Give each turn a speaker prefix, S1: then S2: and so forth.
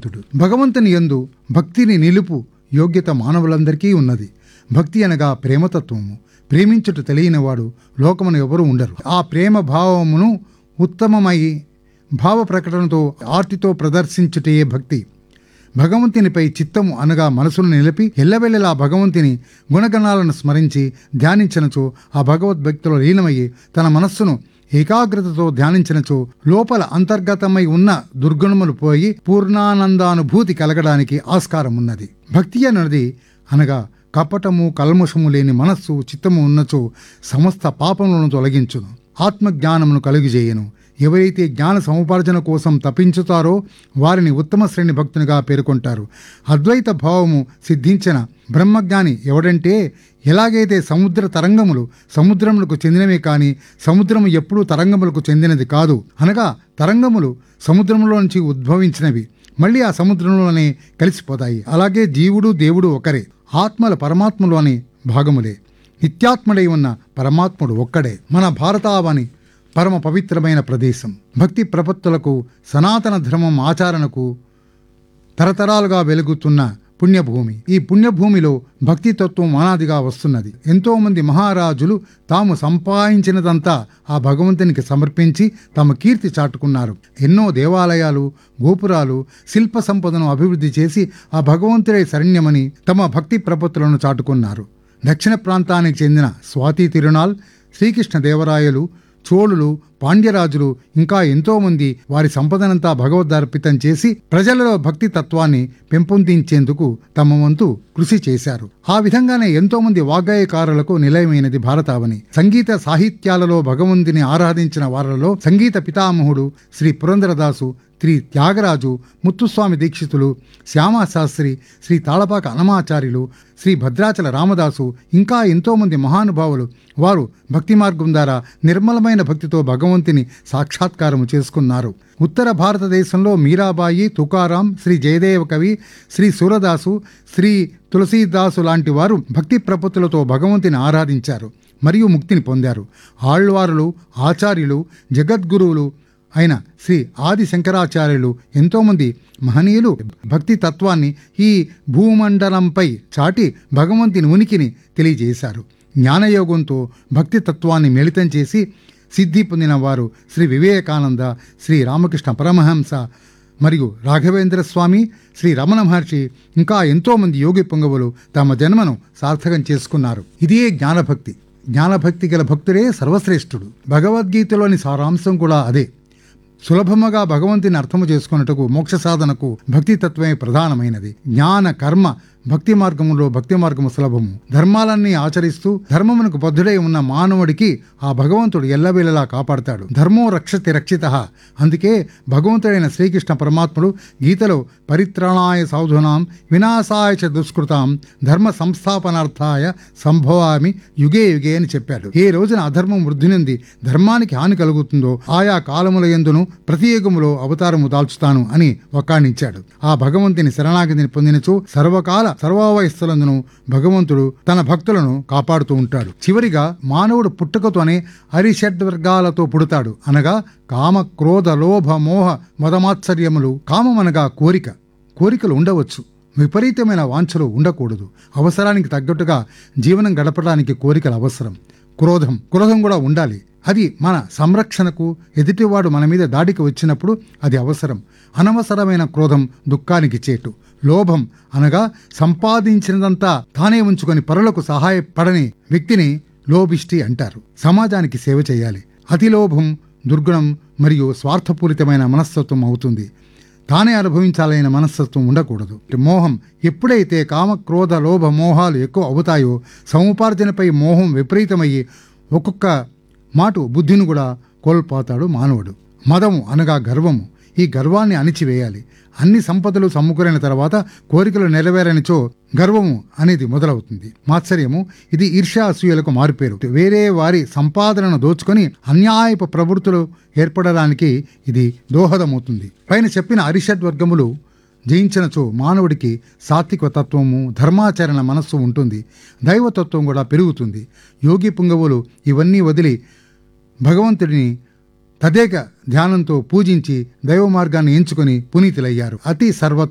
S1: భగవంతుడు భగవంతుని యందు భక్తిని నిలుపు యోగ్యత మానవులందరికీ ఉన్నది భక్తి అనగా ప్రేమతత్వము ప్రేమించుట తెలియనివాడు లోకమును ఎవరు ఉండరు ఆ ప్రేమ భావమును ఉత్తమమై భావ ప్రకటనతో ఆర్తితో ప్రదర్శించుటే భక్తి భగవంతునిపై చిత్తము అనగా మనసును నిలిపి ఎల్లవెల్లలా భగవంతుని గుణగణాలను స్మరించి ధ్యానించనచో ఆ భగవద్భక్తిలో లీనమయ్యి తన మనస్సును ఏకాగ్రతతో ధ్యానించినచో లోపల అంతర్గతమై ఉన్న దుర్గుణములు పోయి పూర్ణానందానుభూతి కలగడానికి ఆస్కారం ఉన్నది భక్తి అన్నది అనగా కపటము కల్మషము లేని మనస్సు చిత్తము ఉన్నచో సమస్త పాపములను తొలగించును ఆత్మజ్ఞానమును కలుగజేయను ఎవరైతే జ్ఞాన సముపార్జన కోసం తప్పించుతారో వారిని ఉత్తమ శ్రేణి భక్తునిగా పేర్కొంటారు అద్వైత భావము సిద్ధించిన బ్రహ్మజ్ఞాని ఎవడంటే ఎలాగైతే సముద్ర తరంగములు సముద్రములకు చెందినవే కాని సముద్రము ఎప్పుడూ తరంగములకు చెందినది కాదు అనగా తరంగములు సముద్రములో నుంచి ఉద్భవించినవి మళ్ళీ ఆ సముద్రంలోనే కలిసిపోతాయి అలాగే జీవుడు దేవుడు ఒకరే ఆత్మల పరమాత్మలోని భాగములే నిత్యాత్ముడై ఉన్న పరమాత్ముడు ఒక్కడే మన భారతావని పరమ పవిత్రమైన ప్రదేశం భక్తి ప్రపత్తులకు సనాతన ధర్మం ఆచరణకు తరతరాలుగా వెలుగుతున్న పుణ్యభూమి ఈ పుణ్యభూమిలో భక్తి తత్వం అనాదిగా వస్తున్నది ఎంతో మంది మహారాజులు తాము సంపాదించినదంతా ఆ భగవంతునికి సమర్పించి తమ కీర్తి చాటుకున్నారు ఎన్నో దేవాలయాలు గోపురాలు శిల్ప సంపదను అభివృద్ధి చేసి ఆ భగవంతుడే శరణ్యమని తమ భక్తి ప్రపత్తులను చాటుకున్నారు దక్షిణ ప్రాంతానికి చెందిన స్వాతి తిరునాల్ శ్రీకృష్ణ దేవరాయలు చోళులు పాండ్యరాజులు ఇంకా ఎంతో మంది వారి సంపదనంతా భగవద్ర్పితం చేసి ప్రజలలో భక్తి తత్వాన్ని పెంపొందించేందుకు తమ వంతు కృషి చేశారు ఆ విధంగానే ఎంతో మంది వాగ్గేయకారులకు నిలయమైనది భారతావని సంగీత సాహిత్యాలలో భగవంతుని ఆరాధించిన వారిలో సంగీత పితామహుడు శ్రీ పురంధరదాసు శ్రీ త్యాగరాజు ముత్తుస్వామి దీక్షితులు శ్యామాశాస్త్రి శ్రీ తాళపాక అనమాచార్యులు శ్రీ భద్రాచల రామదాసు ఇంకా ఎంతోమంది మహానుభావులు వారు భక్తి మార్గం ద్వారా నిర్మలమైన భక్తితో భగవంతుని సాక్షాత్కారము చేసుకున్నారు ఉత్తర భారతదేశంలో మీరాబాయి తుకారాం శ్రీ జయదేవ కవి శ్రీ సూరదాసు శ్రీ తులసీదాసు లాంటి వారు భక్తి ప్రపత్తులతో భగవంతుని ఆరాధించారు మరియు ముక్తిని పొందారు ఆళ్వారులు ఆచార్యులు జగద్గురువులు అయిన శ్రీ ఆది శంకరాచార్యులు ఎంతోమంది మహనీయులు భక్తి తత్వాన్ని ఈ భూమండలంపై చాటి భగవంతుని ఉనికిని తెలియజేశారు జ్ఞానయోగంతో భక్తి తత్వాన్ని మిళితం చేసి సిద్ధి పొందిన వారు శ్రీ వివేకానంద శ్రీ రామకృష్ణ పరమహంస మరియు రాఘవేంద్ర స్వామి శ్రీ రమణ మహర్షి ఇంకా ఎంతోమంది యోగి పొంగవులు తమ జన్మను సార్థకం చేసుకున్నారు ఇదే జ్ఞానభక్తి జ్ఞానభక్తి గల భక్తుడే సర్వశ్రేష్ఠుడు భగవద్గీతలోని సారాంశం కూడా అదే సులభముగా భగవంతుని అర్థము చేసుకున్నట్టుకు మోక్ష సాధనకు భక్తి తత్వమే ప్రధానమైనది జ్ఞాన కర్మ భక్తి మార్గములో భక్తి మార్గము సులభము ధర్మాలన్నీ ఆచరిస్తూ ధర్మమునకు బద్ధుడై ఉన్న మానవుడికి ఆ భగవంతుడు ఎల్లవేళలా కాపాడతాడు ధర్మో రక్షతి రక్షిత అందుకే భగవంతుడైన శ్రీకృష్ణ పరమాత్ముడు గీతలో పరిత్రాణాయ సాధునాం వినాశాయ చ దుష్కృతాం ధర్మ సంస్థాపనార్థాయ సంభవామి యుగే యుగే అని చెప్పాడు ఏ రోజున అధర్మం వృద్ధి నుండి ధర్మానికి హాని కలుగుతుందో ఆయా కాలముల ఎందును ప్రతి యుగములో అవతారము దాల్చుతాను అని వక్కాణించాడు ఆ భగవంతుని శరణాగతిని పొందినచో సర్వకాల సర్వావయస్సులందును భగవంతుడు తన భక్తులను కాపాడుతూ ఉంటాడు చివరిగా మానవుడు పుట్టుకతోనే హరిషడ్వర్గాలతో పుడతాడు అనగా కామ క్రోధ లోభ మోహ మదమాత్సర్యములు కామమనగా కోరిక కోరికలు ఉండవచ్చు విపరీతమైన వాంఛలు ఉండకూడదు అవసరానికి తగ్గట్టుగా జీవనం గడపడానికి కోరికలు అవసరం క్రోధం క్రోధం కూడా ఉండాలి అది మన సంరక్షణకు ఎదుటివాడు మన మీద దాడికి వచ్చినప్పుడు అది అవసరం అనవసరమైన క్రోధం దుఃఖానికి చేటు లోభం అనగా సంపాదించినదంతా తానే ఉంచుకొని పరులకు సహాయపడని వ్యక్తిని లోభిష్టి అంటారు సమాజానికి సేవ చేయాలి అతి లోభం దుర్గుణం మరియు స్వార్థపూరితమైన మనస్తత్వం అవుతుంది తానే అనుభవించాలనే మనస్తత్వం ఉండకూడదు మోహం ఎప్పుడైతే కామ క్రోధ లోభ మోహాలు ఎక్కువ అవుతాయో సముపార్జనపై మోహం విపరీతమయ్యి ఒక్కొక్క మాటు బుద్ధిని కూడా కోల్పోతాడు మానవుడు మదము అనగా గర్వము ఈ గర్వాన్ని అణిచివేయాలి అన్ని సంపదలు సమకూరిన తర్వాత కోరికలు నెరవేరనిచో గర్వము అనేది మొదలవుతుంది మాత్సర్యము ఇది ఈర్ష్యా అసూయలకు మారిపేరు వేరే వారి సంపాదనను దోచుకొని అన్యాయపు ప్రవృత్తులు ఏర్పడడానికి ఇది దోహదమవుతుంది పైన చెప్పిన అరిషడ్ వర్గములు జయించినచో మానవుడికి సాత్విక తత్వము ధర్మాచరణ మనస్సు ఉంటుంది దైవతత్వం కూడా పెరుగుతుంది యోగి పుంగవులు ఇవన్నీ వదిలి భగవంతుడిని తదేక ధ్యానంతో పూజించి దైవ మార్గాన్ని ఎంచుకొని పునీతులయ్యారు అతి సర్వ